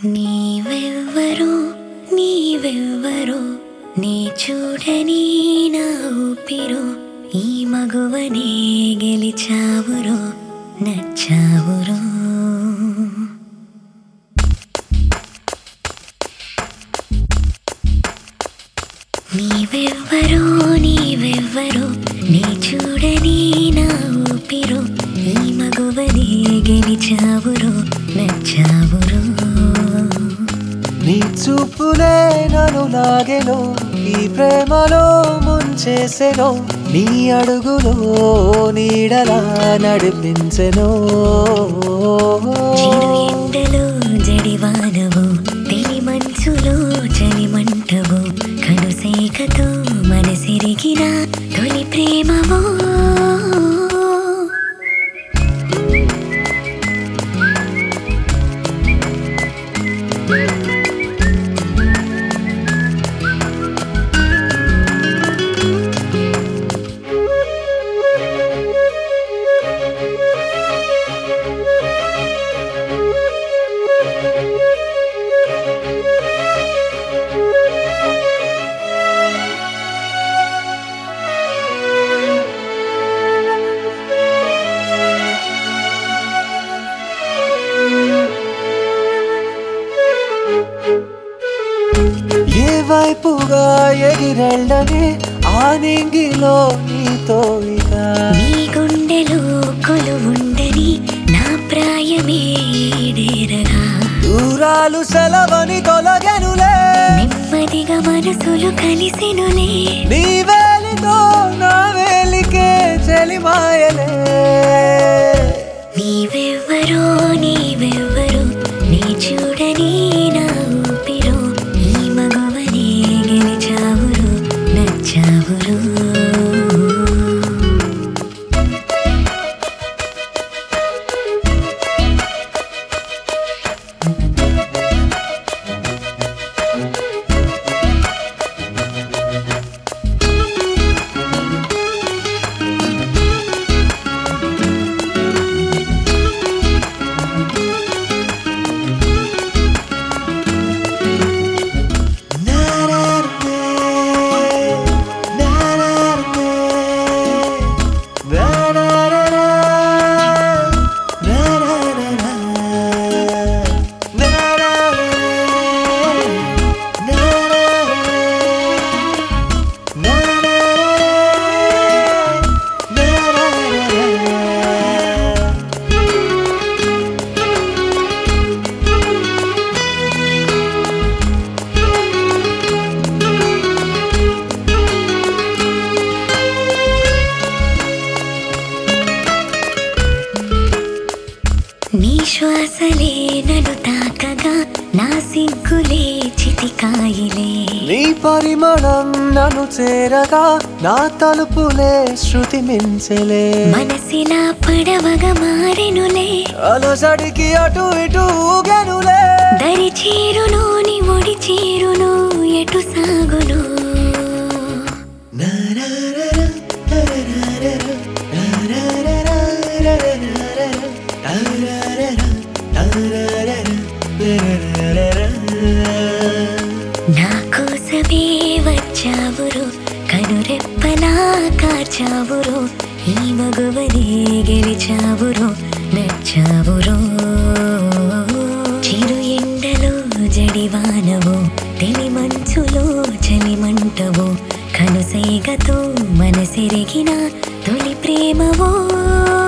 నీవెవ్వరో నీవెవ్వరో నీ చూడని నా ఊపిరో ఈ మగువనే గెలిచావురో నచ్చావురో నీవెవ్వరో నీవెవ్వరో నీ చూడని నా ఊపిరో ఈ మగువనే గెలిచావురో నచ్చావురో నీ చూపులే నన్ను లాగెను ఈ ప్రేమలో ముంచేసెను నీ అడుగులో నీడలా నడిపించెను చిరు ఎండలో జడివానవు తెలి మంచులో చలిమంటవు కనుసేకతో మనసిరిగిన తొలి ప్రేమవో ఏ వైపుగా ఎగిరెళ్ళని ఆ నింగిలో నీతో ఇక నీ గుండెలో కొలువుండని నా ప్రాయమే ఈడేరగా దూరాలు సెలవని తొలగెనులే నెమ్మదిగా మనసులు కలిసెనులే నీ వేలితో నా వేలికే చెలిమాయలే నీవెవ్వరో నీవెవ్వరో నీ చూడని నా ఊపిరో ఈ మగవనే గెలిచావురు నచ్చావురు నీ శ్వాసలే నన్ను తాకగా నా సిగ్గులే చితికాయిలే నీ పరిమళం నన్ను చేరగా నా తలుపులే శృతి మించలే మనసిలా పడవగా మారెనులే అలసడికి అటు ఇటు ఊగెనులే దరి చీరును నీ ఒడి చీరును ఎటు సాగును నా కోసమే వచ్చావురు కనురెప్పలా కాచావురు ఈ మగువనే గెలిచావురు నచ్చావురు చిరు ఎండలో జడివానవు తెలి మంచులో చలిమంటవు కనుసైగతో మనసిరిగిన తొలి ప్రేమవో